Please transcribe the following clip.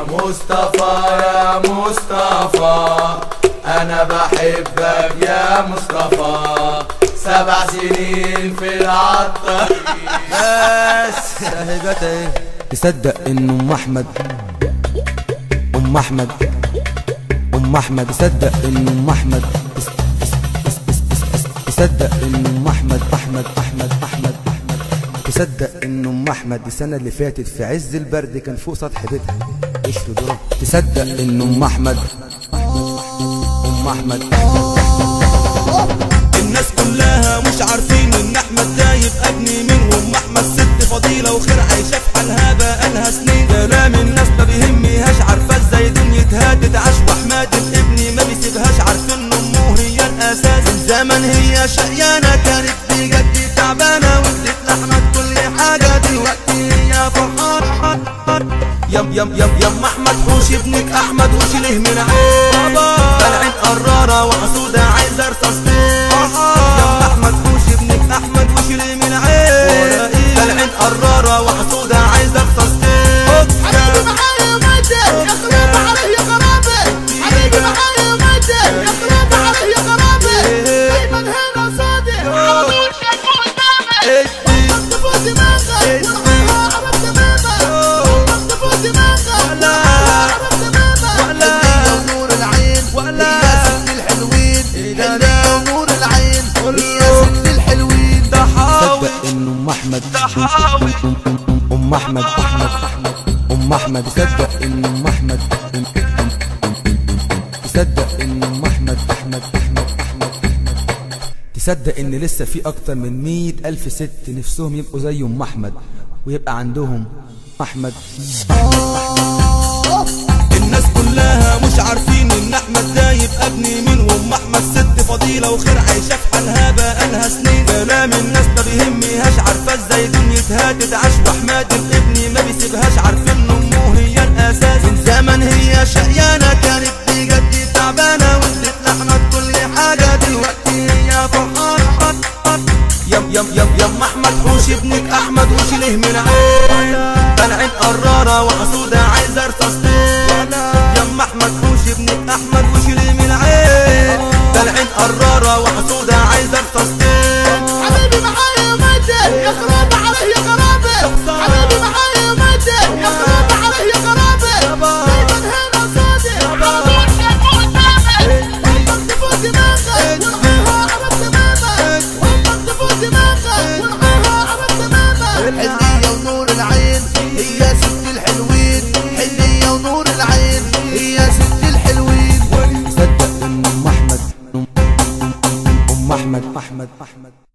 مصطفى يا مصطفى انا بحبك يا مصطفى سبع سنين في العطار بس هيبات ايه تصدق ان ام احمد ام احمد ام احمد تصدق ان ام احمد تصدق ان ام احمد احمد احمد احمد احمد تصدق ان ام احمد السنه اللي فاتت في عز البرد كان فوق سطح بيتها ايش ذرة تصدق ان ام احمد ام احمد الناس كلها مش عارفين ان احمد ده يبقى ابني مين وام احمد ست فضيله وخير عايشه في حالها بقالها سنين كلام الناس ما بيهميهاش عارفه ازاي دنيتها تتعاش واحمد الابن ما بيسيبهاش عارفين امه هي الاساس من زمن هي شقيانه كانت بجد تعبانه وادت لاحمد كل حاجه دلوقتي هي فرحانه يم يم يم يم احمد حوش ابنك احمد وشيله من عين طالعين قراره وحسوده عايزه ارصاص يم احمد حوش ابنك احمد وشيله من عين طالعين قراره وحسوده عايزه ارصاص حبيبي معايا مدى يخرب عليه يا غرابة حبيبي معايا مدى يخرب عليه يا غرابة دايما هنا صادق على طول شايفه قدامك والله تفوت دماغك والله عرفت دماغك والله تفوت دماغك والله عرفت دماغك ولا نور العين ولا يا ست الحلوين إيه ده؟ نور العين يا ست الحلوين ده حاول تصدق ان ام احمد ده حاول ام احمد احمد احمد ام احمد تصدق ان ام احمد تصدق ان ام احمد احمد احمد احمد احمد تصدق ان لسه في اكتر من مية الف ست نفسهم يبقوا زي ام احمد ويبقى عندهم احمد الناس كلها مش عارفين ان احمد ده يبقى ابني مين وام احمد ست فضيله وخير عايشه في حالها بقالها سنين كلام الناس ما بيهميهاش عارفه ازاي دنيتها تتعاش واحمد الابن ما بيسيبهاش عارفين امه هي الاساس من زمن هي شقيانه كانت بجد تعبانه وادت لاحمد كل حاجه دلوقتي هي فرحانه يم يم يم يم احمد حوش ابنك احمد وشيله من عين طالعين قراره وحسوده عايزه ارصاص يم احمد حوش ابنك احمد وشيله من عين طالعين قراره وحسوده عايزه ارصاص حبيبي معايا مدى يخرب عليه يا غرابة حبيبي معايا مدى يخرب عليه يا غرابة دايما هنا صادق على طول شايفه قدامك والله تفوت دماغك والله عرفت دماغك والله تفوت دماغك والله عرفت دماغك حلية ونور العين هي ست الحلوين حلية ونور العين هي ست الحلوين تصدق ان ام احمد ام احمد احمد احمد